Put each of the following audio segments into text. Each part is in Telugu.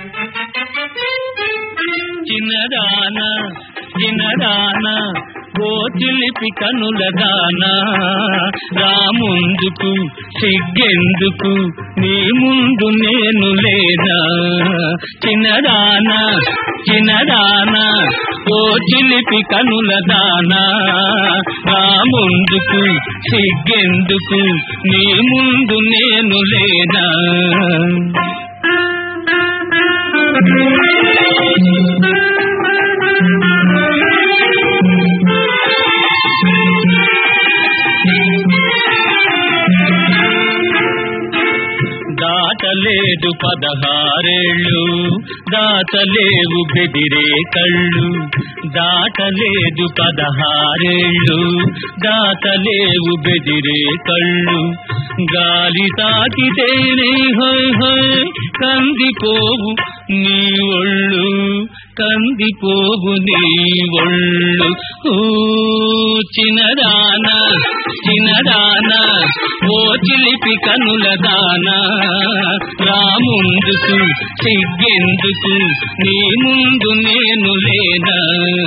చిన్నదాన చిన్నదాన ఓ చిలిపి కనుల దాన రాముందుకు సిగ్గెందుకు నీ ముందు నేను లేనా చిన్నదాన చిన్నదాన ఓ చిలిపి కనుల దాన రాముందుకు సిగ్గెందుకు నీ ముందు నేను లేనా దాటలేదు పదహారేళ్ళు దాటలేవు బెదిరే కళ్ళు దాటలేదు పదహారేళ్ళు దాటలేవు బెదిరే కళ్ళు గాలి తాకితేనే హోయ్ హోయ్ కందిపోవు నీ ఒళ్ళు కందిపోవు నీ ఒళ్ళు ఊ చిన్నదాన చిన్నదాన ఓ చిలిపి కనుల దాన రాముందుకు సిగ్గెందుకు నీ ముందు నేను లేనా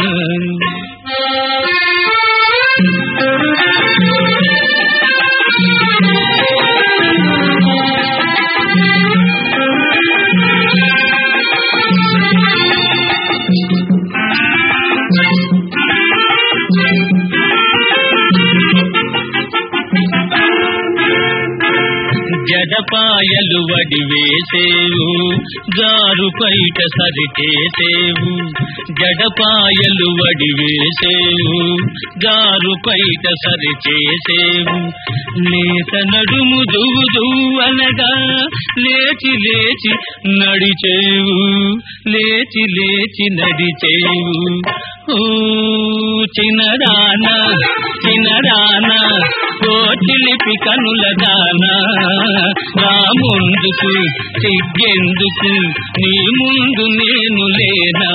జడపాయలు వడి వేసేవు జారు పైట సరిచేసేవు జడపాయలు వడి వేసేవు జారు పైట సరిచేసేవు లేత నడుము దువ్వు దువ్వనగా లేచి లేచి నడిచేవు లేచి లేచి నడిచేవు ఓ చిన్నదాన చిన్నదాన ఓ చిలిపి కనుల దాన రాముందుకు సిగ్గెందుకు నీ ముందు నేను లేనా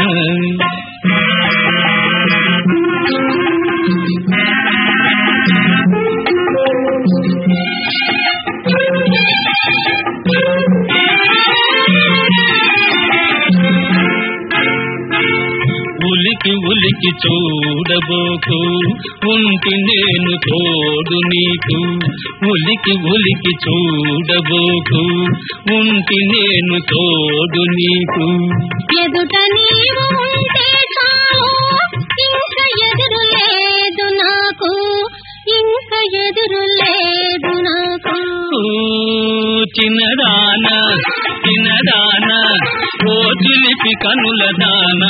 ఉలికి ఉలికి చూడబోకు ఉంటి నేను తోడు నీకు ఉలికి ఉలికి చూడబోకు ఉంటి నేను తోడు నీకు ఎదుట నీవు ఉంటే చాలు ఇంక ఎదురు లేదు నాకు ఇంక ఎదురు లేదు నాకు ఊ, చిన్నదాన చిన్నదాన ఓ చిలిపి కనుల దాన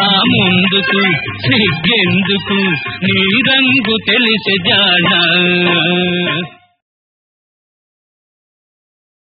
రాముందుకు సిగ్గెందుకు నీ రంగు తెలిసి జాన